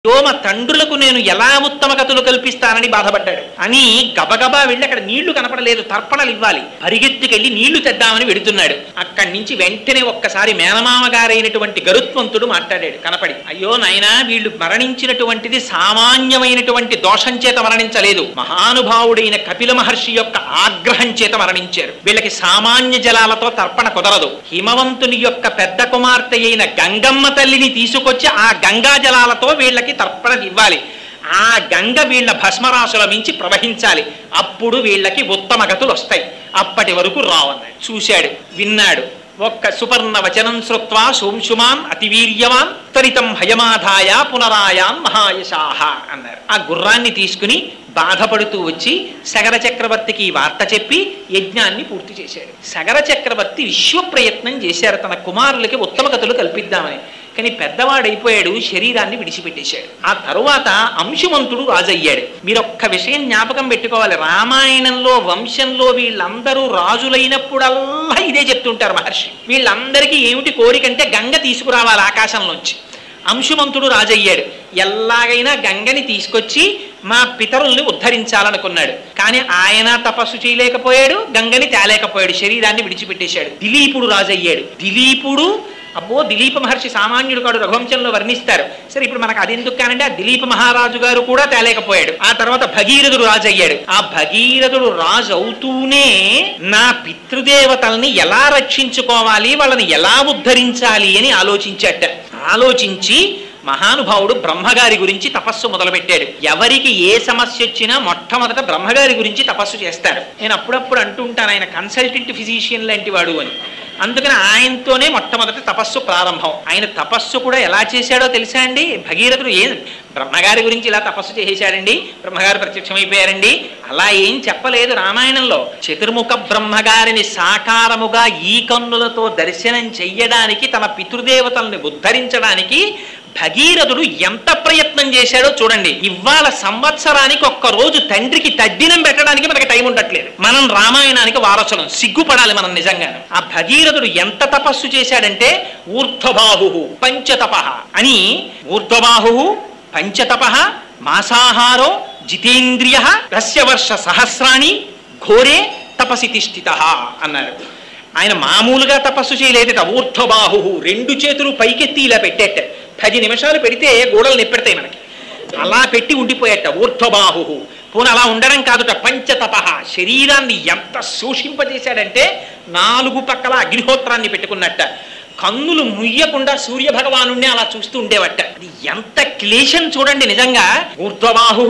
యోమ తండ్రులకు నేను ఎలా ఉత్తమ గతులు కల్పిస్తానని బాధపడ్డాడు అని గబగబా వెళ్ళి అక్కడ నీళ్లు కనపడలేదు తర్పణలు ఇవ్వాలి పరిగెత్తుకెళ్ళి నీళ్లు తెద్దామని వెడుతున్నాడు అక్కడి నుంచి వెంటనే ఒక్కసారి మేనమామ గారైనటువంటి గరుత్వంతుడు మాట్లాడాడు కనపడి అయ్యో నాయనా వీళ్ళు మరణించినటువంటిది సామాన్యమైనటువంటి దోషం చేత మరణించలేదు మహానుభావుడైన కపిల మహర్షి యొక్క ఆగ్రహం చేత మరణించారు వీళ్ళకి సామాన్య జలాలతో తర్పణ కుదరదు హిమవంతుని యొక్క పెద్ద కుమార్తె అయిన గంగమ్మ తల్లిని తీసుకొచ్చి ఆ గంగా జలాలతో వీళ్ళకి తర్పణ ఇవ్వాలి ఆ గంగ వీళ్ళ భస్మరాశుల మించి ప్రవహించాలి అప్పుడు వీళ్ళకి ఉత్తమ గతులు వస్తాయి అప్పటి వరకు రావన్నాడు చూశాడు విన్నాడు ఒక్క సుపర్ణ వచనం శ్రుత్వా సోంశుమాన్ అతివీర్యవాన్ త్వరితం హయమాధాయ పునరాయాన్ మహాయశాహ అన్నారు ఆ గుర్రాన్ని తీసుకుని బాధపడుతూ వచ్చి సగర చక్రవర్తికి ఈ వార్త చెప్పి యజ్ఞాన్ని పూర్తి చేశాడు సగర చక్రవర్తి విశ్వ ప్రయత్నం చేశారు తన కుమారులకి ఉత్తమ గతులు కల్పిద్దామని కానీ పెద్దవాడైపోయాడు శరీరాన్ని విడిచిపెట్టేశాడు ఆ తరువాత అంశుమంతుడు రాజయ్యాడు మీరు ఒక్క విషయం జ్ఞాపకం పెట్టుకోవాలి రామాయణంలో వంశంలో వీళ్ళందరూ రాజులైనప్పుడల్లా ఇదే చెప్తుంటారు మహర్షి వీళ్ళందరికీ ఏమిటి కోరికంటే గంగ తీసుకురావాలి ఆకాశంలోంచి అంశుమంతుడు రాజయ్యాడు ఎలాగైనా గంగని తీసుకొచ్చి మా పితరుల్ని ఉద్ధరించాలనుకున్నాడు కానీ ఆయన తపస్సు చేయలేకపోయాడు గంగని తేలేకపోయాడు శరీరాన్ని విడిచిపెట్టేశాడు దిలీపుడు రాజయ్యాడు దిలీపుడు అబ్బో దిలీప మహర్షి సామాన్యుడు కాడు రఘువంశంలో వర్ణిస్తారు సరే ఇప్పుడు మనకు అది ఎందుకు కానంటే ఆ దిలీప మహారాజు గారు కూడా తేలేకపోయాడు ఆ తర్వాత భగీరథుడు రాజు అయ్యాడు ఆ భగీరథుడు రాజు అవుతూనే నా పితృదేవతల్ని ఎలా రక్షించుకోవాలి వాళ్ళని ఎలా ఉద్ధరించాలి అని ఆలోచించట ఆలోచించి మహానుభావుడు బ్రహ్మగారి గురించి తపస్సు మొదలుపెట్టాడు ఎవరికి ఏ సమస్య వచ్చినా మొట్టమొదట బ్రహ్మగారి గురించి తపస్సు చేస్తారు నేను అప్పుడప్పుడు అంటూ ఉంటాను ఆయన కన్సల్టెంట్ ఫిజిషియన్ లాంటి వాడు అని అందుకని ఆయనతోనే మొట్టమొదటి తపస్సు ప్రారంభం ఆయన తపస్సు కూడా ఎలా చేశాడో తెలుసా అండి భగీరథుడు ఏం బ్రహ్మగారి గురించి ఇలా తపస్సు చేసేశాడండి బ్రహ్మగారు ప్రత్యక్షమైపోయారండి అలా ఏం చెప్పలేదు రామాయణంలో చతుర్ముఖ బ్రహ్మగారిని సాకారముగా ఈ కన్నులతో దర్శనం చెయ్యడానికి తన పితృదేవతల్ని ఉద్ధరించడానికి భగీరథుడు ఎంత ప్రయత్నం చేశాడో చూడండి ఇవాళ సంవత్సరానికి ఒక్క రోజు తండ్రికి తద్దినం పెట్టడానికి మనకి టైం ఉండట్లేదు మనం రామాయణానికి వారసులం సిగ్గుపడాలి మనం నిజంగా ఆ భగీరథుడు ఎంత తపస్సు చేశాడంటే ఊర్ధ్వబాహు పంచతప అని ఊర్ధ్వబాహు పంచతప మాసాహారో జితేంద్రియ రస్యవర్ష సహస్రాణి ఘోరే తపసి తిష్ఠిత అన్నారు ఆయన మామూలుగా తపస్సు చేయలేదట ఊర్ధ్వబాహు రెండు చేతులు పైకెత్తి ఇలా పెట్టేట పది నిమిషాలు పెడితే గోడలు నిప్పెడతాయి మనకి అలా పెట్టి ఉండిపోయేట ఊర్ధ్వబాహు పోనీ అలా ఉండడం కాదుట పంచతప శరీరాన్ని ఎంత సూషింపజేశాడంటే నాలుగు పక్కల అగ్నిహోత్రాన్ని పెట్టుకున్నట్ట కన్నులు ముయ్యకుండా సూర్య భగవానుణ్ణి అలా చూస్తూ ఉండేవట అది ఎంత క్లేశం చూడండి నిజంగా ఊర్ధ్వబాహు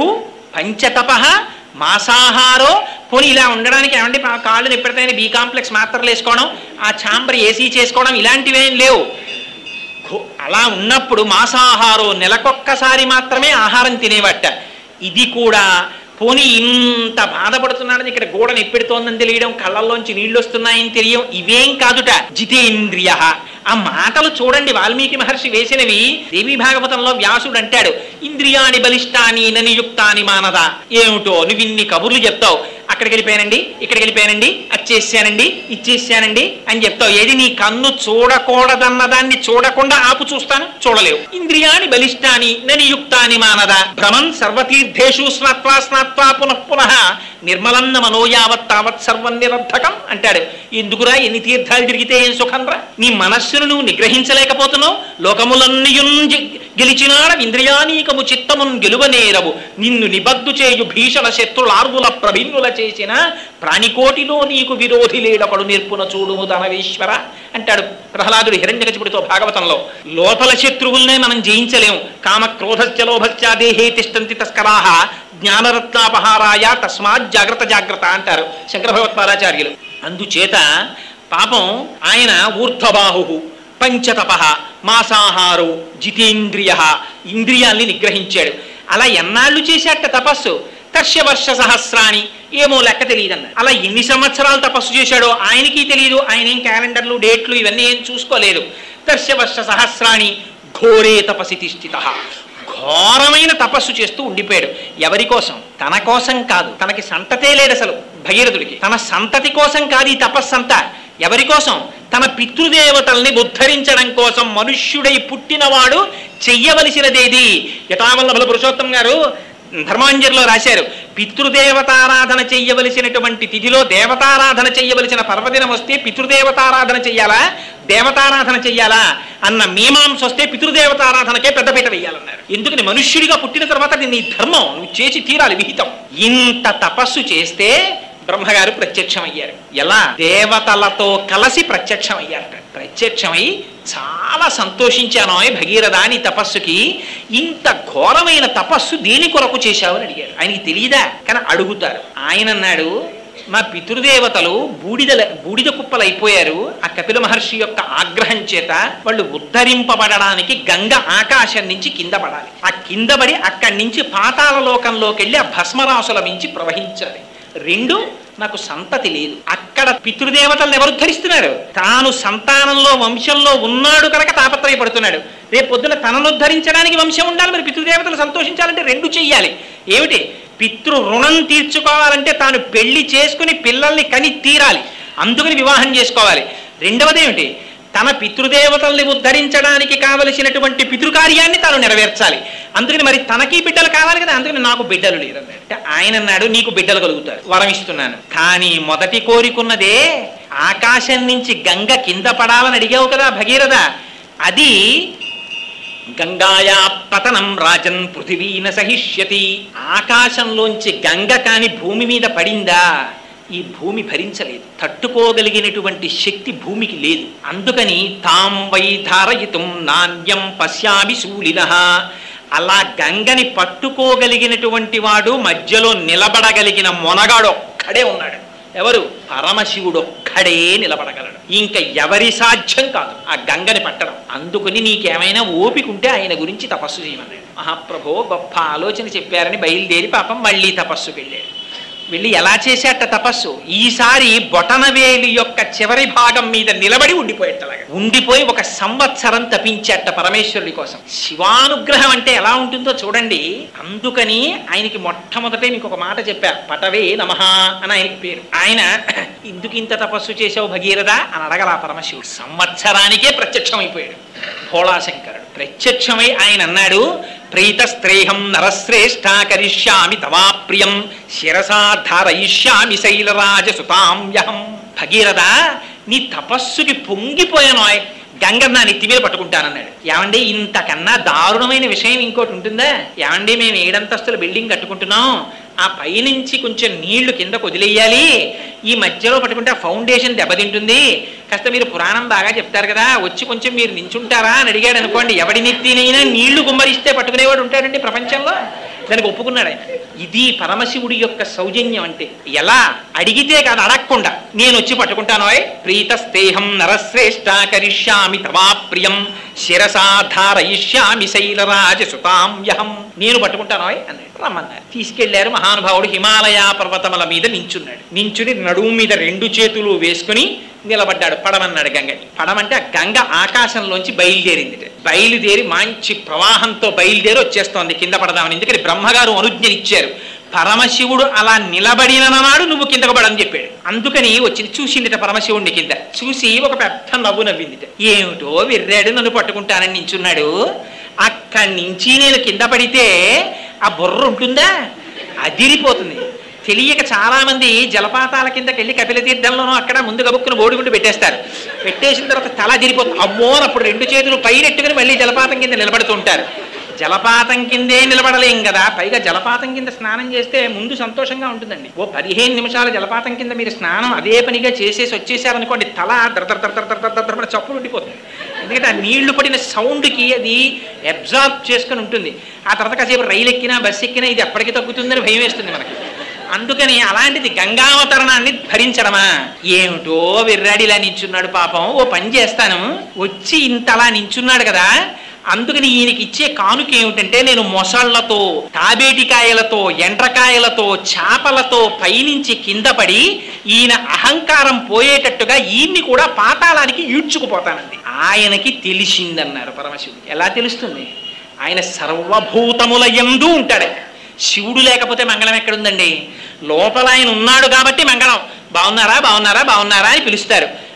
పంచతప మాసాహారో పోనీ ఇలా ఉండడానికి ఏమంటే మా కాళ్ళు నిప్పెడతాయని బీ కాంప్లెక్స్ మాత్రలు వేసుకోవడం ఆ ఛాంబర్ ఏసీ చేసుకోవడం ఇలాంటివేం లేవు ఘో- అలా ఉన్నప్పుడు మాసాహారో నెలకొక్కసారి మాత్రమే ఆహారం తినేవట ఇది కూడా పోనీ ఇంత బాధపడుతున్నాడని ఇక్కడ గోడ నిప్పెడుతోందని తెలియడం కళ్ళల్లోంచి నీళ్లు వస్తున్నాయని తెలియడం ఇవేం కాదుట జితేంద్రియ ఆ మాటలు చూడండి వాల్మీకి మహర్షి వేసినవి దేవీ భాగవతంలో వ్యాసుడు అంటాడు ఇంద్రియాని బలిష్టాని ననియుక్తాని మానద ఏమిటో నువ్వు ఇన్ని కబుర్లు చెప్తావు అక్కడికి వెళ్ళిపోయానండి ఇక్కడికి వెళ్ళిపోయానండి అది చేశానండి ఇచ్చేసానండి అని చెప్తావు ఏది నీ కన్ను చూడకూడదన్న దాన్ని చూడకుండా ఆపు చూస్తాను చూడలేవు ఇంద్రియాని బలిష్టాని ననియుక్తాని మానద భ్రమన్ సర్వతీర్థేషు స్నాత్వా స్నాత్వా పునః పునః నిర్మలన్న మనోయావత్ తావత్ సర్వం నిరర్థకం అంటాడు ఎందుకురా ఎన్ని తీర్థాలు తిరిగితే ఏం సుఖంరా నీ మనస్సును నువ్వు నిగ్రహించలేకపోతున్నావు లోకములన్నయున్ జె- గెలిచినాడ ఇంద్రియానీకము చిత్తమున్ గెలువనేరవు నిన్ను నిబద్దు చేయు భీషణ శత్రులార్వుల ప్రభిన్నుల చేసిన ప్రాణికోటిలో నీకు విరోధి లేడొకడు నిర్పున చూడుము ధనవేశ్వర అంటాడు ప్రహ్లాదుడు హిరణ్యకచిపుడితో భాగవతంలో లోపల శత్రువుల్నే మనం జయించలేం కామ క్రోధస్య లోభస్య దేహే తిష్టంతి తస్కరాహ జ్ఞానరత్నాపహారాయ తస్మాత్ జాగ్రత్త జాగ్రత్త అంటారు శంకర భగవత్పాదాచార్యులు అందుచేత పాపం ఆయన ఊర్ధ్వబాహు పంచతప మాసాహారు జితేంద్రియ ఇంద్రియాల్ని నిగ్రహించాడు అలా ఎన్నాళ్ళు చేశాట తపస్సు తర్షవర్ష సహస్రాణి ఏమో లెక్క తెలియదన్న అలా ఎన్ని సంవత్సరాలు తపస్సు చేశాడో ఆయనకి తెలియదు ఆయన ఏం క్యాలెండర్లు డేట్లు ఇవన్నీ ఏం చూసుకోలేదు తర్షవర్ష సహస్రాణి ఘోరే తపసి తిష్ఠిత ఘోరమైన తపస్సు చేస్తూ ఉండిపోయాడు ఎవరి కోసం తన కోసం కాదు తనకి సంతతే లేదు అసలు భగీరథుడికి తన సంతతి కోసం కాదు ఈ తపస్సు అంతా ఎవరి కోసం తన పితృదేవతల్ని ఉద్ధరించడం కోసం మనుష్యుడై పుట్టినవాడు చెయ్యవలసినదేది యథావల్లభల పురుషోత్తం గారు ధర్మాంజలిలో రాశారు పితృదేవతారాధన చెయ్యవలసినటువంటి తిథిలో దేవతారాధన చెయ్యవలసిన పర్వదినం వస్తే పితృదేవతారాధన చెయ్యాలా దేవతారాధన చెయ్యాలా అన్న మీమాంస వస్తే పితృదేవతారాధనకే పెద్దపీట వేయాలన్నారు ఎందుకని మనుష్యుడిగా పుట్టిన తర్వాత అది నీ ధర్మం నువ్వు చేసి తీరాలి విహితం ఇంత తపస్సు చేస్తే బ్రహ్మగారు ప్రత్యక్షమయ్యారు ఎలా దేవతలతో కలిసి ప్రత్యక్షమయ్యారట ప్రత్యక్షమై చాలా సంతోషించాను భగీరథ నీ తపస్సుకి ఇంత ఘోరమైన తపస్సు దేని కొరకు చేశావు అని అడిగారు ఆయనకి తెలియదా కానీ అడుగుతారు ఆయన అన్నాడు మా పితృదేవతలు బూడిద బూడిద కుప్పలు అయిపోయారు ఆ కపిల మహర్షి యొక్క ఆగ్రహం చేత వాళ్ళు ఉద్ధరింపబడడానికి గంగ ఆకాశం నుంచి కింద పడాలి ఆ కింద పడి అక్కడి నుంచి పాతాళ లోకంలోకి వెళ్ళి ఆ భస్మరాసుల మించి ప్రవహించాలి రెండు నాకు సంతతి లేదు అక్కడ పితృదేవతలను ఎవరు ధరిస్తున్నారు తాను సంతానంలో వంశంలో ఉన్నాడు కనుక తాపత్రయపడుతున్నాడు రేపు పొద్దున తనను ఉద్ధరించడానికి వంశం ఉండాలి మరి పితృదేవతలు సంతోషించాలంటే రెండు చెయ్యాలి ఏమిటి పితృ రుణం తీర్చుకోవాలంటే తాను పెళ్లి చేసుకుని పిల్లల్ని కని తీరాలి అందుకని వివాహం చేసుకోవాలి రెండవది ఏమిటి తన పితృదేవతల్ని ఉద్ధరించడానికి కావలసినటువంటి పితృకార్యాన్ని తాను నెరవేర్చాలి అందుకని మరి తనకి బిడ్డలు కావాలి కదా అందుకని నాకు బిడ్డలు లేరు అన్నాడు అంటే ఆయన అన్నాడు నీకు బిడ్డలు కలుగుతారు వరం ఇస్తున్నాను కానీ మొదటి కోరికున్నదే ఆకాశం నుంచి గంగ కింద పడాలని అడిగావు కదా భగీరథ అది గంగాయా పతనం రాజన్ పృథివీన సహిష్యతి ఆకాశంలోంచి గంగ కాని భూమి మీద పడిందా ఈ భూమి భరించలేదు తట్టుకోగలిగినటువంటి శక్తి భూమికి లేదు అందుకని తాం వై ధారయితం నాణ్యం పశ్యామి శూలిన అలా గంగని పట్టుకోగలిగినటువంటి వాడు మధ్యలో నిలబడగలిగిన మొనగాడు ఒక్కడే ఉన్నాడు ఎవరు పరమశివుడు ఒక్కడే నిలబడగలడు ఇంకా ఎవరి సాధ్యం కాదు ఆ గంగని పట్టడం అందుకని నీకేమైనా ఓపిక ఉంటే ఆయన గురించి తపస్సు చేయమన్నాడు మహాప్రభో గొప్ప ఆలోచన చెప్పారని బయలుదేరి పాపం మళ్ళీ తపస్సుకి వెళ్ళాడు వెళ్ళి ఎలా చేసేట తపస్సు ఈసారి బొటనవేలి యొక్క చివరి భాగం మీద నిలబడి ఉండిపోయేటలాగా ఉండిపోయి ఒక సంవత్సరం తపించేట పరమేశ్వరుడి కోసం శివానుగ్రహం అంటే ఎలా ఉంటుందో చూడండి అందుకని ఆయనకి మొట్టమొదటే మీకు ఒక మాట చెప్పా పటవే నమః అని ఆయనకి పేరు ఆయన ఇందుకు ఇంత తపస్సు చేసావు భగీరథ అని అడగల ఆ పరమశివుడు సంవత్సరానికే ప్రత్యక్షమైపోయాడు భోళాశంకరుడు ప్రత్యక్షమై ఆయన అన్నాడు ప్రీతస్త్రేహం నరశ్రేష్ఠ కరిష్యామి తవా ప్రియం శిరసా ధారయిష్యామి శైలరాజసుతాంయహం భగీరథ నీ తపస్సుకి పొంగిపోయాను గంగ నా నెత్తి మీద పట్టుకుంటానన్నాడు ఏమండి ఇంతకన్నా దారుణమైన విషయం ఇంకోటి ఉంటుందా ఏమండి మేము ఏడంతస్తుల బిల్డింగ్ కట్టుకుంటున్నాం ఆ పైనుంచి కొంచెం నీళ్లు కిందకు వదిలేయాలి ఈ మధ్యలో పట్టుకుంటే ఆ ఫౌండేషన్ దెబ్బతింటుంది కాస్త మీరు పురాణం బాగా చెప్తారు కదా వచ్చి కొంచెం మీరు నించుంటారా అని అడిగాడు అనుకోండి ఎవడి నెత్తినైనా నీళ్లు గుమ్మరిస్తే పట్టుకునేవాడు ఉంటాడండి ప్రపంచంలో దానికి ఒప్పుకున్నాడు ఆయన ఇది పరమశివుడి యొక్క సౌజన్యం అంటే ఎలా అడిగితే కాదు అడగకుండా నేను వచ్చి పట్టుకుంటానోయ్ ప్రీతస్తేహం నరశ్రేష్ఠ కరిష్యామి తవా ప్రియం శిరసా ధారయిష్యామి శైలరాజసుతాంయహం నేను పట్టుకుంటానోయ్ అన్నాడు రమ్మన్నారు తీసుకెళ్లారు మహానుభావుడు హిమాలయ పర్వతముల మీద నించున్నాడు నించుని నడుము మీద రెండు చేతులు వేసుకుని నిలబడ్డాడు పడమన్నాడు గంగని పడమంటే ఆ గంగ ఆకాశంలోంచి బయలుదేరింది బయలుదేరి మంచి ప్రవాహంతో బయలుదేరి వచ్చేస్తోంది కింద పడదామని ఎందుకని బ్రహ్మగారు అనుజ్ఞనిచ్చారు పరమశివుడు అలా నిలబడిన నాడు నువ్వు కిందకు పడని చెప్పాడు అందుకని వచ్చింది చూసిందిట పరమశివుడిని కింద చూసి ఒక పెద్ద నవ్వు నవ్విందిట ఏమిటో విర్రాడు నన్ను పట్టుకుంటానని నించున్నాడు అక్కడి నుంచి నేను కింద పడితే ఆ బుర్ర ఉంటుందా అదిరిపోతుంది తెలియక చాలా మంది జలపాతాల కిందకి వెళ్ళి కపిల తీర్థంలోనూ అక్కడ ముందు గబుక్కును బోడిగుండు పెట్టేస్తారు పెట్టేసిన తర్వాత తల అదిరిపోతుంది అమ్మో అని అప్పుడు రెండు చేతులు పైనెట్టుకుని మళ్ళీ జలపాతం కింద నిలబడుతూ ఉంటారు జలపాతం కిందే నిలబడలేం కదా పైగా జలపాతం కింద స్నానం చేస్తే ముందు సంతోషంగా ఉంటుందండి ఓ పదిహేను నిమిషాల జలపాతం కింద మీరు స్నానం అదే పనిగా చేసేసి వచ్చేసారనుకోండి తల దర దర దర దర దర దర దర చప్పులు ఉండిపోతుంది ఎందుకంటే ఆ నీళ్లు పడిన సౌండ్కి అది అబ్జార్బ్ చేసుకుని ఉంటుంది ఆ తర్వాత కాసేపు రైలు ఎక్కినా బస్సు ఎక్కినా ఇది ఎప్పటికి తగ్గుతుందని భయం వేస్తుంది మనకి అందుకని అలాంటిది గంగావతరణాన్ని భరించడమా ఏమిటో విర్రాడిలా నించున్నాడు పాపం ఓ పని చేస్తాను వచ్చి ఇంతలా నించున్నాడు కదా అందుకని ఈయనకి ఇచ్చే కానుక ఏమిటంటే నేను మొసళ్లతో తాబేటికాయలతో ఎండ్రకాయలతో చేపలతో పైనుంచి కింద పడి ఈయన అహంకారం పోయేటట్టుగా ఈయన్ని కూడా పాతాళానికి ఈడ్చుకుపోతానండి ఆయనకి తెలిసిందన్నారు పరమశివుడికి ఎలా తెలుస్తుంది ఆయన సర్వభూతముల ఎందు ఉంటాడు శివుడు లేకపోతే మంగళం ఎక్కడుందండి లోపల ఆయన ఉన్నాడు కాబట్టి మంగళం బాగున్నారా బాగున్నారా బాగున్నారా అని పిలుస్తారు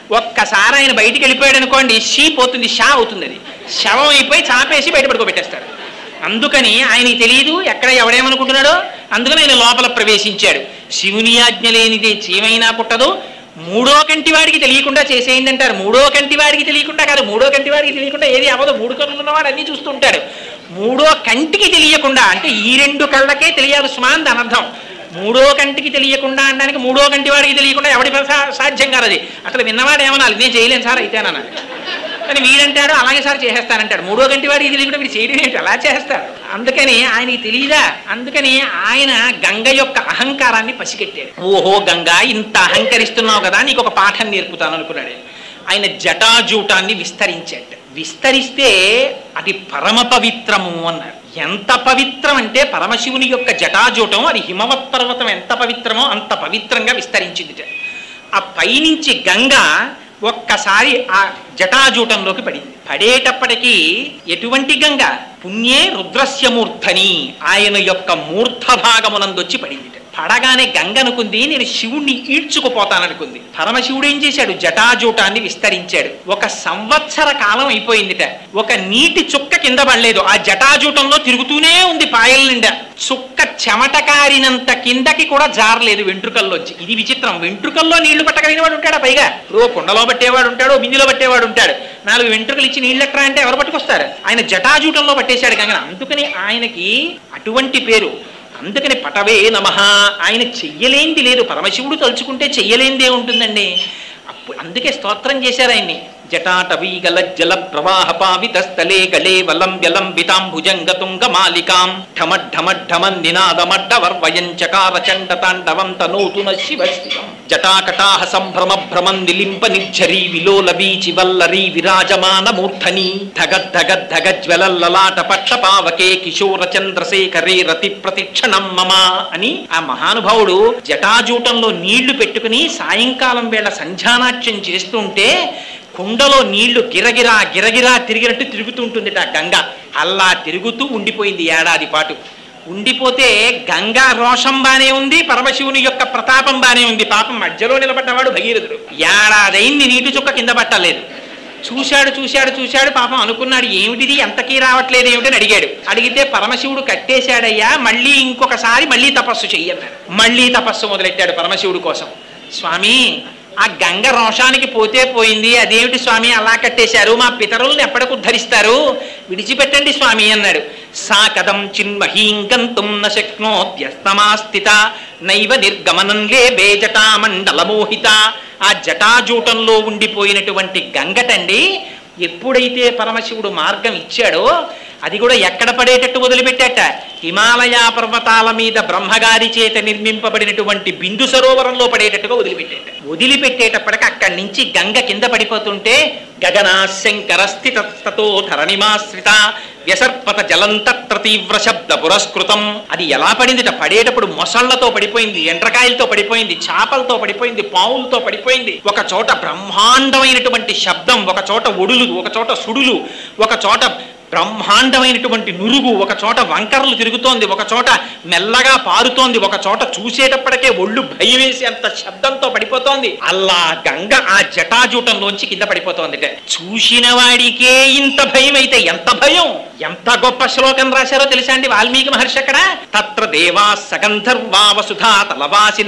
ఒక్కసారి ఆయన బయటికి వెళ్ళిపోయాడు అనుకోండి షీ పోతుంది షా అవుతుంది అది శవం అయిపోయి చాపేసి బయట పడుకోబెట్టేస్తాడు అందుకని ఆయనకి తెలియదు ఎక్కడ ఎవడేమనుకుంటున్నాడో అందుకని ఆయన లోపల ప్రవేశించాడు శివుని ఆజ్ఞ లేనిదే చీమైనా పుట్టదు మూడో కంటి వాడికి తెలియకుండా చేసేయండి అంటారు మూడో కంటి వాడికి తెలియకుండా కాదు మూడో కంటి వాడికి తెలియకుండా ఏది అవ్వదు మూడు కళ్ళు ఉన్నవాడు అన్నీ చూస్తుంటాడు మూడో కంటికి తెలియకుండా అంటే ఈ రెండు కళ్ళకే తెలియదు స్మాన్ దాని అర్థం మూడో కంటికి తెలియకుండా అనడానికి మూడో కంటి వాడికి తెలియకుండా ఎవడి సా- సాధ్యం కాదు అది అసలు విన్నవాడు ఏమనాలి నేను చేయలేను సార్ అయితే అన్నాను కానీ వీడంటాడు అలాగే సార్ చేసేస్తానంటాడు మూడో గంటి వాడికి తెలియకుండా వీడు చేయడం ఏంటి అలా చేస్తాడు అందుకని ఆయనకి తెలియదా అందుకని ఆయన గంగ యొక్క అహంకారాన్ని పసిగట్టాడు ఓహో గంగ ఇంత అహంకరిస్తున్నావు కదా నీకు ఒక పాఠం నేర్పుతాను అనుకున్నాడు ఆయన జటాజూటాన్ని విస్తరించాడు విస్తరిస్తే అది పరమ పవిత్రము అన్నాడు ఎంత పవిత్రం అంటే పరమశివుని యొక్క జటాజూటం అది హిమవత్ పర్వతం ఎంత పవిత్రమో అంత పవిత్రంగా విస్తరించింది ఆ పైనుంచి గంగ ఒక్కసారి ఆ జటాజూటంలోకి పడింది పడేటప్పటికీ ఎటువంటి గంగ పుణ్యే రుద్రస్యమూర్ధని ఆయన యొక్క మూర్ధ భాగమునందొచ్చి పడింది పడగానే గంగ అనుకుంది నేను శివుణ్ణి ఈడ్చుకుపోతాననుకుంది పరమశివుడు ఏం చేశాడు జటాజూటాన్ని విస్తరించాడు ఒక సంవత్సర కాలం అయిపోయిందిట ఒక నీటి చుక్క కింద పడలేదు ఆ జటాజూటంలో తిరుగుతూనే ఉంది పాయల నిండా చుక్క చెమట కారినంత కిందకి కూడా జారలేదు వెంట్రుకల్లోంచి ఇది విచిత్రం వెంట్రుకల్లో నీళ్లు పట్టగలిగిన వాడు ఉంటాడా పైగా రో కుండలో పట్టేవాడు ఉంటాడు బిందులో పట్టేవాడు ఉంటాడు నాలుగు వెంట్రుకలు ఇచ్చి నీళ్ళు ఎక్కరా అంటే ఎవరు పట్టుకొస్తారు ఆయన జటాజూటంలో పట్టేశాడు గంగన అందుకని ఆయనకి అటువంటి పేరు అందుకని పటవే నమ ఆయన చెయ్యలేంది లేదు పరమశివుడు తలుచుకుంటే చెయ్యలేందే ఉంటుందండి అప్పుడు అందుకే స్తోత్రం చేశారు ఆయన్ని జటాటవీ గల జల ప్రవాహ పావిత స్థలే గళే వలం వ్యలం వితాంభుజంగ తుంగ మాలికాం ఢమఢమఢమన్ నినాదమడ్డ వర్వయం చకార చండ తాండవం తనోతున శివ శివం జటాకటాహ సంభ్రమ భ్రమం నిలింప నిర్ఝరీ విలోల వీచి వల్లరీ విరాజమాన మూర్ధని ధగద్ధగద్ధగ జ్వలల్లలాట పట్ట పావకే కిశోర చంద్రశేఖరే రతి ప్రతిక్షణం మమ అని ఆ మహానుభావుడు జటాజూటంలో నీళ్లు పెట్టుకుని సాయంకాలం వేళ సంధ్యానాట్యం చేస్తుంటే కుండలో నీళ్లు గిరగిరా గిరగిరా తిరిగినట్టు తిరుగుతుంటుందిట ఆ గంగ అలా తిరుగుతూ ఉండిపోయింది ఏడాది పాటు ఉండిపోతే గంగా రోషం బానే ఉంది పరమశివుని యొక్క ప్రతాపం బానే ఉంది పాపం మధ్యలో నిలబడ్డవాడు భగీరథుడు ఏడాదైంది నీటి చుక్క కింద పట్టలేదు చూశాడు చూశాడు చూశాడు పాపం అనుకున్నాడు ఏమిటిది ఎంతకీ రావట్లేదు ఏమిటని అడిగాడు అడిగితే పరమశివుడు కట్టేశాడయ్యా మళ్ళీ ఇంకొకసారి మళ్ళీ తపస్సు చెయ్యన్నాడు మళ్ళీ తపస్సు మొదలెట్టాడు పరమశివుడు కోసం స్వామి ఆ గంగ రోషానికి పోతే పోయింది అదేమిటి స్వామి అలా కట్టేశారు మా పితరుల్ని ఎప్పటికి ఉద్ధరిస్తారు విడిచిపెట్టండి స్వామి అన్నాడు సా కథం చిన్మహీం గంతుం న శక్నోద్యస్తమాస్థిత నైవ నిర్గమనం లే బేజటామండల మోహిత ఆ జటాజూటంలో ఉండిపోయినటువంటి గంగటండి ఎప్పుడైతే పరమశివుడు మార్గం ఇచ్చాడో అది కూడా ఎక్కడ పడేటట్టు వదిలిపెట్టాట హిమాలయ పర్వతాల మీద బ్రహ్మగారి చేత నిర్మింపబడినటువంటి బిందు సరోవరంలో పడేటట్టుగా వదిలిపెట్టాట వదిలిపెట్టేటప్పటికి అక్కడి నుంచి గంగ కింద పడిపోతుంటే గగనా శంకర స్థితతో ధరణిమాశ్రిత వ్యసర్పత జలంతత్ర తీవ్ర శబ్ద పురస్కృతం అది ఎలా పడిందిట పడేటప్పుడు మొసళ్లతో పడిపోయింది ఎండ్రకాయలతో పడిపోయింది చేపలతో పడిపోయింది పావులతో పడిపోయింది ఒక చోట బ్రహ్మాండమైనటువంటి శబ్దం ఒక చోట ఒడులు ఒక చోట సుడులు ఒక చోట బ్రహ్మాండమైనటువంటి నురుగు ఒక చోట వంకరలు తిరుగుతోంది ఒక చోట మెల్లగా పారుతోంది ఒక చోట చూసేటప్పటికే ఒళ్ళు భయం వేసి అంత శబ్దంతో పడిపోతోంది అల్లా గంగ ఆ జటాజూటంలోంచి కింద పడిపోతోంది చూసిన వాడికే ఇంత భయం అయితే ఎంత భయం ఎంత గొప్ప శ్లోకం రాశారో తెలుసా అండి వాల్మీకి మహర్షి అక్కడ తత్ర దేవా సగంధర్వా వసుధా తలవాసిన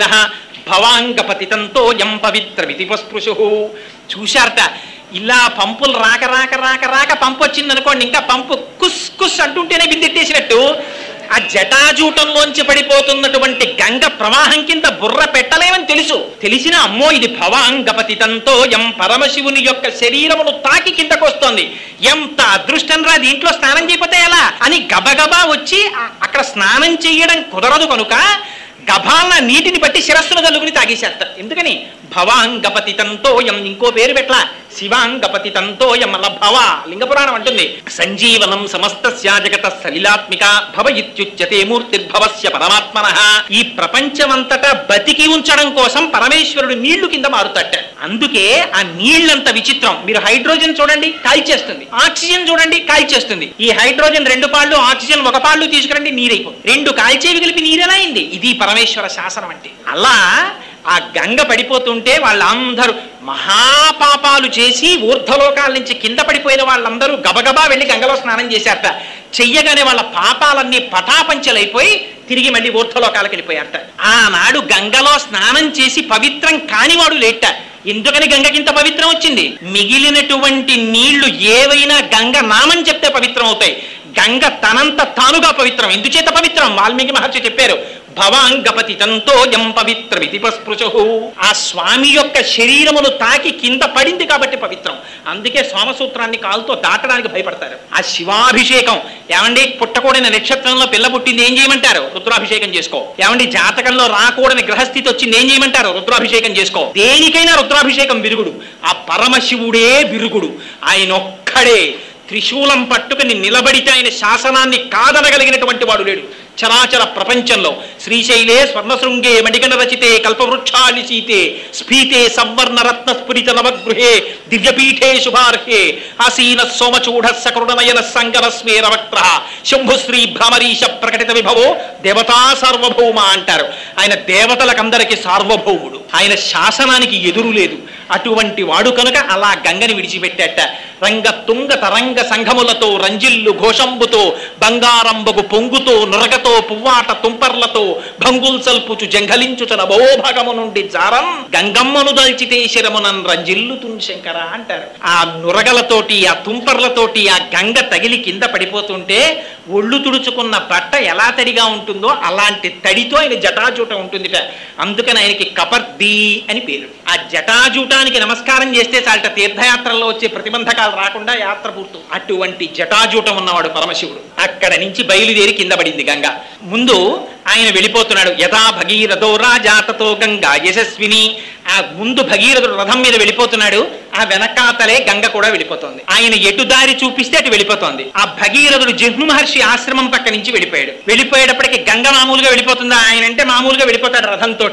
భవాంగపతితంతో యం పవిత్రమితి పస్పృశు చూశారట ఇలా పంపులు రాక రాక రాక రాక పంపు వచ్చింది అనుకోండి ఇంకా పంపు కుస్ కుస్ అంటుంటేనే బిందెట్టేసినట్టు ఆ జటాజూటంలోంచి పడిపోతున్నటువంటి గంగ ప్రవాహం కింద బుర్ర పెట్టలేమని తెలుసు తెలిసిన అమ్మో ఇది భవాంగపతితంతో ఎం పరమశివుని యొక్క శరీరమును తాకి కిందకొస్తోంది ఎంత అదృష్టం రా దీంట్లో స్నానం చేయకపోతే ఎలా అని గబగబా వచ్చి ఆ- అక్కడ స్నానం చేయడం కుదరదు కనుక గభాల నీటిని బట్టి శిరస్సును చల్లుకుని తాగేసేస్తారు ఎందుకని భవాంగపతితంతో ఎం ఇంకో పేరు పెట్ల శివాంగపతితంతో ఎం అలా భవ లింగపురాణం అంటుంది సంజీవనం సమస్త జగత సలిలాత్మిక భవ ఇత్యుచ్యతే మూర్తిర్భవస్య పరమాత్మన ఈ ప్రపంచమంతటా బతికి ఉంచడం కోసం పరమేశ్వరుడు నీళ్లు కింద మారుతట అందుకే ఆ నీళ్ళంత విచిత్రం మీరు హైడ్రోజన్ చూడండి కాల్చేస్తుంది ఆక్సిజన్ చూడండి కాల్చేస్తుంది ఈ హైడ్రోజన్ రెండు పాళ్ళు ఆక్సిజన్ ఒక పాళ్ళు తీసుకురండి నీరైపోతుంది రెండు కాల్చేవి కలిపి నీరెలా అయింది ఇది పరమేశ్వర శాసనం అంటే అలా ఆ గంగ పడిపోతుంటే వాళ్ళందరూ మహాపాపాలు చేసి ఊర్ధ్వలోకాల నుంచి కింద పడిపోయిన వాళ్ళందరూ గబగబా వెళ్ళి గంగలో స్నానం చేశారట చెయ్యగానే వాళ్ళ పాపాలన్నీ పటాపంచలైపోయి తిరిగి మళ్ళీ ఊర్ధ్వలోకాలకు వెళ్ళిపోయారట ఆనాడు గంగలో స్నానం చేసి పవిత్రం కానివాడు లేట ఎందుకని గంగకింత పవిత్రం వచ్చింది మిగిలినటువంటి నీళ్లు ఏవైనా గంగ నామం చెప్తే పవిత్రం అవుతాయి గంగ తనంత తానుగా పవిత్రం ఎందుచేత పవిత్రం వాల్మీకి మహర్షి చెప్పారు భవాంగపతి తంతో యం పవిత్ర విధిపస్పృశు ఆ స్వామి యొక్క శరీరమును తాకి కింద పడింది కాబట్టి పవిత్రం అందుకే సోమసూత్రాన్ని కాలుతో దాటడానికి భయపడతారు ఆ శివాభిషేకం ఏమండి పుట్టకూడని నక్షత్రంలో పిల్ల పుట్టింది ఏం చేయమంటారు రుద్రాభిషేకం చేసుకో ఏమండి జాతకంలో రాకూడని గ్రహస్థితి వచ్చింది ఏం చేయమంటారు రుద్రాభిషేకం చేసుకో దేనికైనా రుద్రాభిషేకం విరుగుడు ఆ పరమశివుడే విరుగుడు ఆయన ఒక్కడే త్రిశూలం పట్టుకుని నిలబడితే ఆయన శాసనాన్ని కాదనగలిగినటువంటి వాడు లేడు చరాచర ప్రపంచంలో శ్రీశైలే స్వర్ణశృంగే మణిగణ రచితే కల్పవృక్షాలి సీతే స్ఫీతే సంవర్ణ రత్న స్ఫురిత నవగృహే దివ్యపీఠే శుభార్హే ఆసీన సోమచూఢ సకృణనయన సంగమ స్మేరవక్త్ర శంభుశ్రీ భ్రమరీశ ప్రకటిత విభవో దేవతా సార్వభౌమ అంటారు ఆయన దేవతలకందరికి సార్వభౌముడు ఆయన శాసనానికి ఎదురు లేదు అటువంటి వాడు కనుక అలా గంగని విడిచిపెట్టాట రంగ తుంగ తరంగ సంఘములతో రంజిల్లు ఘోషంబుతో బంగారంబగు పొంగుతో నురగతో పువ్వాట తుంపర్లతో భంగుల్ సల్పుచు జంఘలించుచ నభోభాగము నుండి జారం గంగమ్మను దల్చితే శిరమునన్ రంజిల్లుతున్ శంకర అంటారు ఆ నురగలతోటి ఆ తుంపర్లతోటి ఆ గంగ తగిలి కింద పడిపోతుంటే ఒళ్ళు తుడుచుకున్న బట్ట ఎలా తడిగా ఉంటుందో అలాంటి తడితో ఆయన జటాజూట ఉంటుందిట అందుకని ఆయనకి కపర్ది అని పేరు ఆ జటాజూటానికి నమస్కారం చేస్తే చాలట తీర్థయాత్రల్లో వచ్చే ప్రతిబంధకాలు రాకుండా యాత్ర పూర్తు అటువంటి జటాజూటం ఉన్నవాడు పరమశివుడు అక్కడ నుంచి బయలుదేరి కింద పడింది గంగ ముందు ఆయన వెళ్ళిపోతున్నాడు యథా భగీరథో రాజాతతో గంగా యశస్విని ఆ ముందు భగీరథుడు రథం మీద వెళ్ళిపోతున్నాడు ఆ వెనకాతలే గంగ కూడా వెళ్ళిపోతోంది ఆయన ఎటు దారి చూపిస్తే అటు వెళ్ళిపోతోంది ఆ భగీరథుడు జిహ్ను మహర్షి ఆశ్రమం పక్క నుంచి వెళ్ళిపోయాడు వెళ్ళిపోయేటప్పటికి గంగ మామూలుగా వెళ్ళిపోతుందా ఆయన అంటే మామూలుగా వెళ్ళిపోతాడు రథంతో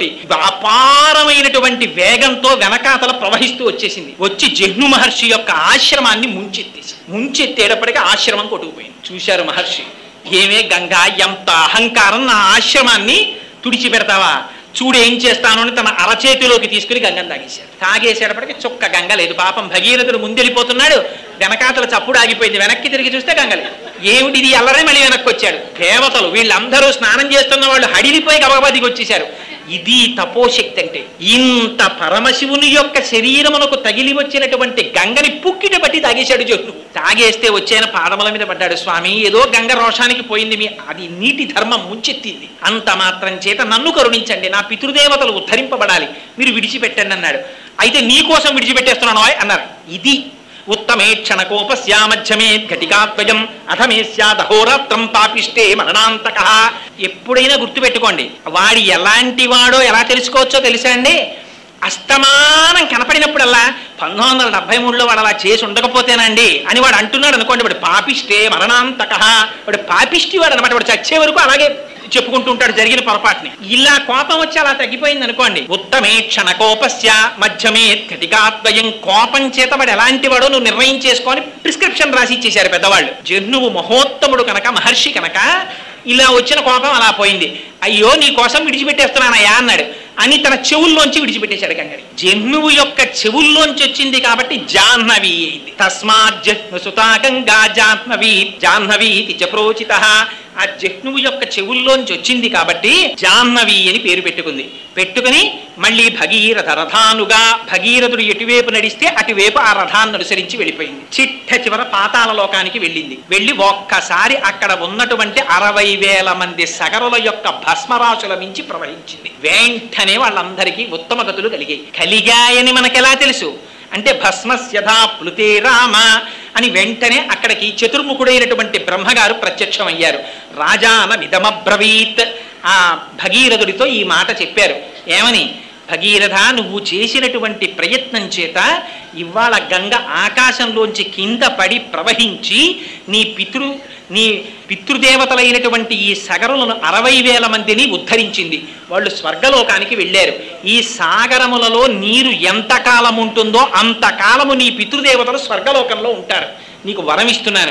అపారమైనటువంటి వేగంతో వెనకాతల ప్రవహిస్తూ వచ్చేసింది వచ్చి జిహ్ను మహర్షి యొక్క ఆశ్రమాన్ని ముంచెత్తేసి ముంచెత్తేటప్పటికి ఆశ్రమం కొట్టుకుపోయింది చూశారు మహర్షి ఏమే గంగా ఎంత అహంకారం నా ఆశ్రమాన్ని తుడిచిపెడతావా చూడు ఏం చేస్తాను అని తన అరచేతిలోకి తీసుకుని గంగను తాగేశాడు తాగేసేటప్పటికి చుక్క గంగ లేదు పాపం భగీరథుడు ముందెళ్ళిపోతున్నాడు వెనకాతల చప్పుడు ఆగిపోయింది వెనక్కి తిరిగి చూస్తే గంగ లేదు ఏమిటి ఇది అల్లరే మళ్ళీ వెనక్కి వచ్చాడు దేవతలు వీళ్ళందరూ స్నానం చేస్తున్న వాళ్ళు హడిలిపోయి గబగబా దిగి వచ్చేశారు ఇది తపోశక్తి అంటే ఇంత పరమశివుని యొక్క శరీరమునకు తగిలి వచ్చినటువంటి గంగని పుక్కిట పట్టి తాగేశాడు జోడు తాగేస్తే వచ్చాయన పాదముల మీద పడ్డాడు స్వామి ఏదో గంగ రోషానికి పోయింది మీ అది నీటి ధర్మం ముంచెత్తింది అంత మాత్రం చేత నన్ను కరుణించండి నా పితృదేవతలు ఉద్ధరింపబడాలి మీరు విడిచిపెట్టండి అన్నాడు అయితే నీ కోసం విడిచిపెట్టేస్తున్నాను ఆయ్ అన్నారు ఇది ఉత్తమే క్షణకోపస్యా మధ్యమే ఘటికాత్వయం అథమే స్యాదహోరాత్రం పాపిష్టే మరణాంతక ఎప్పుడైనా గుర్తుపెట్టుకోండి వాడి ఎలాంటి వాడో ఎలా తెలుసుకోవచ్చో తెలుసా అండి అస్తమానం కనపడినప్పుడల్లా పంతొమ్మిది వందల డెబ్బై మూడులో వాడు అలా చేసి ఉండకపోతేనండి అని వాడు అంటున్నాడు అనుకోండి వాడు పాపిష్టే మరణాంతక వాడు పాపిష్టి వాడు అనమాట వాడు చచ్చే వరకు అలాగే చెప్పుకుంటూ ఉంటాడు జరిగిన పొరపాటుని ఇలా కోపం వచ్చి అలా తగ్గిపోయింది అనుకోండి ఉత్తమే క్షణ కోపస్య మధ్యమే ఘటికాత్వయం కోపం చేత వాడు ఎలాంటి వాడో నువ్వు నిర్ణయం చేసుకొని ప్రిస్క్రిప్షన్ రాసి ఇచ్చేశారు పెద్దవాళ్ళు జహ్నువు మహోత్తముడు కనుక మహర్షి కనుక ఇలా వచ్చిన కోపం అలా పోయింది అయ్యో నీ కోసం విడిచిపెట్టేస్తున్నానయ్యా అన్నాడు అని తన చెవుల్లోంచి విడిచిపెట్టేశాడు గంగని జహ్నువు యొక్క చెవుల్లోంచి వచ్చింది కాబట్టి జాహ్నవి అయింది తస్మాత్ జహ్ను సుతా గంగా జాహ్నవి జాహ్నవి ఇది చ ప్రోచిత ఆ జహ్నువు యొక్క చెవుల్లోంచి వచ్చింది కాబట్టి జాహ్నవి అని పేరు పెట్టుకుంది పెట్టుకుని మళ్ళీ భగీరథ రథానుగా భగీరథుడు ఎటువైపు నడిస్తే అటువైపు ఆ రథాన్ని అనుసరించి వెళ్ళిపోయింది చిట్ట చివర పాతాళ లోకానికి వెళ్ళింది వెళ్ళి ఒక్కసారి అక్కడ ఉన్నటువంటి అరవై వేల మంది సగరుల యొక్క భస్మరాశుల మించి ప్రవహించింది వెంటనే వాళ్ళందరికీ ఉత్తమ గతులు కలిగాయి కలిగాయని మనకెలా తెలుసు అంటే భస్మస్యథా ప్లుతే రామ అని వెంటనే అక్కడికి చతుర్ముఖుడైనటువంటి బ్రహ్మగారు ప్రత్యక్షమయ్యారు రాజాన విధమబ్రవీత్ ఆ భగీరథుడితో ఈ మాట చెప్పారు ఏమని భగీరథ నువ్వు చేసినటువంటి ప్రయత్నం చేత ఇవాళ గంగ ఆకాశంలోంచి కింద పడి ప్రవహించి నీ పితృ నీ పితృదేవతలైనటువంటి ఈ సగరులను అరవై వేల మందిని ఉద్ధరించింది వాళ్ళు స్వర్గలోకానికి వెళ్ళారు ఈ సాగరములలో నీరు ఎంతకాలం ఉంటుందో అంతకాలము నీ పితృదేవతలు స్వర్గలోకంలో ఉంటారు నీకు వరం ఇస్తున్నాను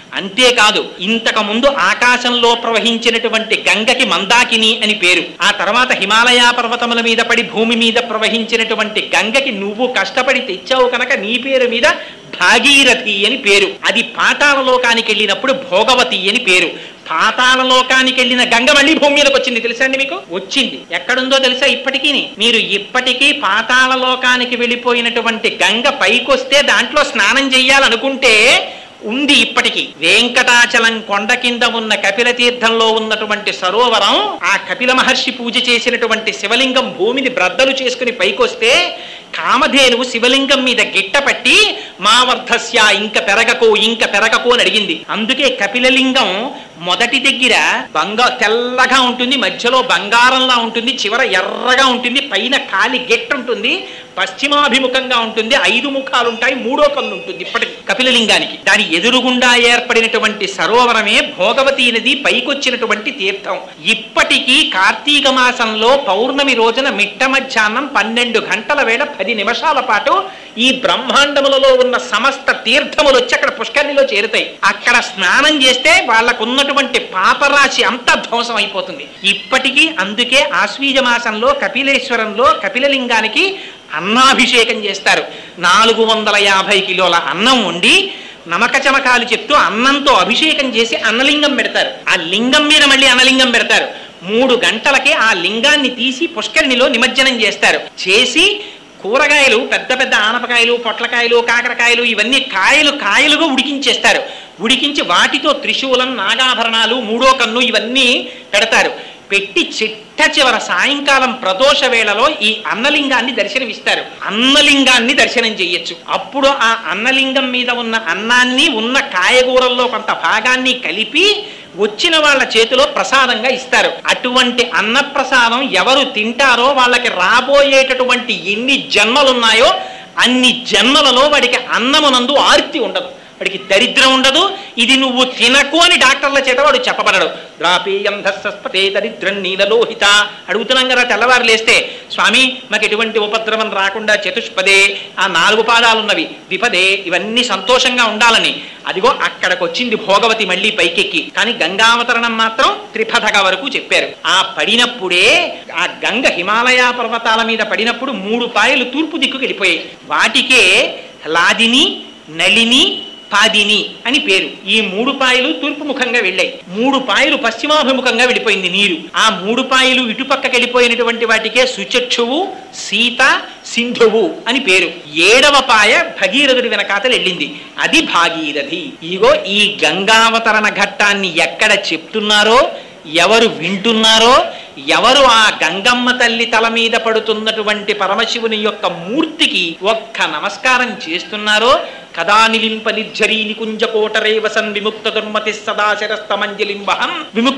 అంతేకాదు ఇంతకు ముందు ఆకాశంలో ప్రవహించినటువంటి గంగకి మందాకిని అని పేరు ఆ తర్వాత హిమాలయ పర్వతముల మీద పడి భూమి మీద ప్రవహించినటువంటి గంగకి నువ్వు కష్టపడి తెచ్చావు కనుక నీ పేరు మీద భాగీరథి అని పేరు అది పాతాళ లోకానికి వెళ్ళినప్పుడు భోగవతి అని పేరు పాతాళ లోకానికి వెళ్ళిన గంగ మళ్ళీ భూమి మీదకి వచ్చింది తెలుసా అండి మీకు వచ్చింది ఎక్కడుందో తెలుసా ఇప్పటికీ మీరు ఇప్పటికీ పాతాళ లోకానికి వెళ్ళిపోయినటువంటి గంగ పైకొస్తే దాంట్లో స్నానం చెయ్యాలనుకుంటే ఉంది ఇప్పటికీ వెంకటాచలం కొండ కింద ఉన్న కపిల తీర్థంలో ఉన్నటువంటి సరోవరం ఆ కపిల మహర్షి పూజ చేసినటువంటి శివలింగం భూమిని బ్రద్దలు చేసుకుని పైకొస్తే కామధేనువు శివలింగం మీద గిట్టపట్టి మా వర్ధస్య ఇంక పెరగకు ఇంక పెరగకు అని అడిగింది అందుకే కపిలలింగం మొదటి దగ్గర బంగా తెల్లగా ఉంటుంది మధ్యలో బంగారంలా ఉంటుంది చివర ఎర్రగా ఉంటుంది పైన కాలి గెట్టు ఉంటుంది పశ్చిమాభిముఖంగా ఉంటుంది ఐదు ముఖాలు ఉంటాయి మూడో కన్ను ఉంటుంది ఇప్పటికి కపిలలింగానికి దాని ఎదురుగుండా ఏర్పడినటువంటి సరోవరమే భోగవతి నది పైకొచ్చినటువంటి తీర్థం ఇప్పటికీ కార్తీక మాసంలో పౌర్ణమి రోజున మిట్ట మధ్యాహ్నం పన్నెండు గంటల వేళ పది నిమిషాల పాటు ఈ బ్రహ్మాండములలో ఉన్న సమస్త తీర్థములు వచ్చి అక్కడ పుష్కరిణిలో చేరుతాయి అక్కడ స్నానం చేస్తే వాళ్ళకు ఉన్నటువంటి పాపరాశి అంతా ధ్వంసం అయిపోతుంది ఇప్పటికీ అందుకే ఆశ్వీజ మాసంలో కపిలేశ్వరంలో కపిలలింగానికి అన్నాభిషేకం చేస్తారు నాలుగు వందల యాభై కిలోల అన్నం వండి నమక చమకాలు చెప్తూ అన్నంతో అభిషేకం చేసి అన్నలింగం పెడతారు ఆ లింగం మీద మళ్ళీ అన్నలింగం పెడతారు మూడు గంటలకే ఆ లింగాన్ని తీసి పుష్కరిణిలో నిమజ్జనం చేస్తారు చేసి కూరగాయలు పెద్ద పెద్ద ఆనపకాయలు పొట్లకాయలు కాకరకాయలు ఇవన్నీ కాయలు కాయలుగా ఉడికించేస్తారు ఉడికించి వాటితో త్రిశూలం నాగాభరణాలు మూడో కన్ను ఇవన్నీ పెడతారు పెట్టి చిట్ట చివర సాయంకాలం ప్రదోష వేళలో ఈ అన్నలింగాన్ని దర్శనమిస్తారు అన్నలింగాన్ని దర్శనం చెయ్యొచ్చు అప్పుడు ఆ అన్నలింగం మీద ఉన్న అన్నాన్ని ఉన్న కాయగూరల్లో కొంత భాగాన్ని కలిపి వచ్చిన వాళ్ళ చేతిలో ప్రసాదంగా ఇస్తారు అటువంటి అన్నప్రసాదం ఎవరు తింటారో వాళ్ళకి రాబోయేటటువంటి ఎన్ని జన్మలున్నాయో అన్ని జన్మలలో వాడికి అన్నమునందు ఆర్తి ఉండదు వాడికి దరిద్రం ఉండదు ఇది నువ్వు తినకు అని డాక్టర్ల చేత వాడు చెప్పబడడు ద్రాపేయం ధస్సస్పతే దరిద్రం నీలలోహిత అడుగుతున్నాం కదా తెల్లవారు లేస్తే స్వామి మాకు ఎటువంటి ఉపద్రవం రాకుండా చతుష్పదే ఆ నాలుగు పాదాలు ఉన్నవి విపదే ఇవన్నీ సంతోషంగా ఉండాలని అదిగో అక్కడికి వచ్చింది భోగవతి మళ్ళీ పైకెక్కి కానీ గంగావతరణం మాత్రం త్రిపథక వరకు చెప్పారు ఆ పడినప్పుడే ఆ గంగ హిమాలయ పర్వతాల మీద పడినప్పుడు మూడు పాయలు తూర్పు దిక్కుకి వెళ్ళిపోయాయి వాటికే లాదిని నళిని పాదిని అని పేరు ఈ మూడు పాయలు తూర్పు ముఖంగా వెళ్ళాయి మూడు పాయలు పశ్చిమాభిముఖంగా వెళ్ళిపోయింది నీరు ఆ మూడు పాయలు ఇటుపక్కకి వెళ్ళిపోయినటువంటి వాటికే సుచక్షువు సీత సింధువు అని పేరు ఏడవ పాయ భగీరథుడి వెనకాతలు వెళ్ళింది అది భాగీరథి ఇగో ఈ గంగావతరణ ఘట్టాన్ని ఎక్కడ చెప్తున్నారో ఎవరు వింటున్నారో ఎవరు ఆ గంగమ్మ తల్లి తల మీద పడుతున్నటువంటి పరమశివుని యొక్క మూర్తికి ఒక్క నమస్కారం చేస్తున్నారో కదా నిలింప నిర్జరీ నికుంజ కోటరే వసన్ విముక్త దుర్మతి సదాశరస్తమంజలిం వహన్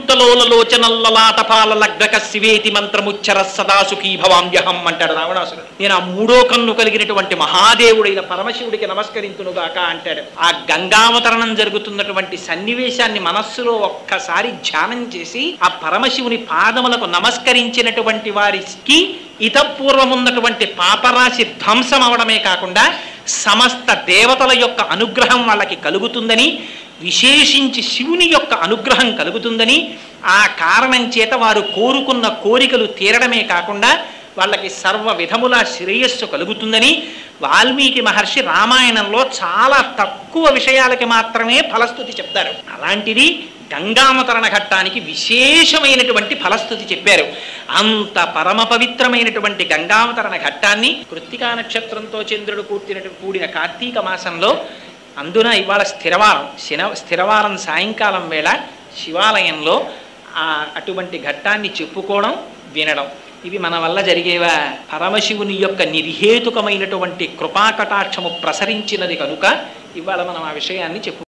విముక్తలోలలోచనల్లలాటపాల లగ్నక శివేతి మంత్రముచ్చర సదా సుఖీ భవామ్యహం అంటాడు రావణాసురుడు నేను ఆ మూడో కన్ను కలిగినటువంటి మహాదేవుడైన పరమశివుడికి నమస్కరించునుగాక అంటాడు ఆ గంగావతరణం జరుగుతున్నటువంటి సన్నివేశాన్ని మనస్సులో ఒక్కసారి ధ్యానం చేసి ఆ పరమశివుని పాదములకు నమస్కరించినటువంటి వారికి ఇతపూర్వమున్నటువంటి పాపరాశి ధ్వంసం అవడమే కాకుండా సమస్త దేవతల యొక్క అనుగ్రహం వాళ్ళకి కలుగుతుందని విశేషించి శివుని యొక్క అనుగ్రహం కలుగుతుందని ఆ కారణం చేత వారు కోరుకున్న కోరికలు తీరడమే కాకుండా వాళ్ళకి సర్వ విధముల శ్రేయస్సు కలుగుతుందని వాల్మీకి మహర్షి రామాయణంలో చాలా తక్కువ విషయాలకి మాత్రమే ఫలస్థుతి చెప్తారు అలాంటిది గంగామతరణ ఘట్టానికి విశేషమైనటువంటి ఫలస్థుతి చెప్పారు అంత పరమ పవిత్రమైనటువంటి గంగావతరణ ఘట్టాన్ని కృత్తికా నక్షత్రంతో చంద్రుడు కూర్చిన కూడిన కార్తీక మాసంలో అందున ఇవాళ స్థిరవారం శన స్థిరవారం సాయంకాలం వేళ శివాలయంలో ఆ అటువంటి ఘట్టాన్ని చెప్పుకోవడం వినడం ఇవి మన వల్ల జరిగేవా పరమశివుని యొక్క నిర్హేతుకమైనటువంటి కృపాకటాక్షము ప్రసరించినది కనుక ఇవాళ మనం ఆ విషయాన్ని చెప్పు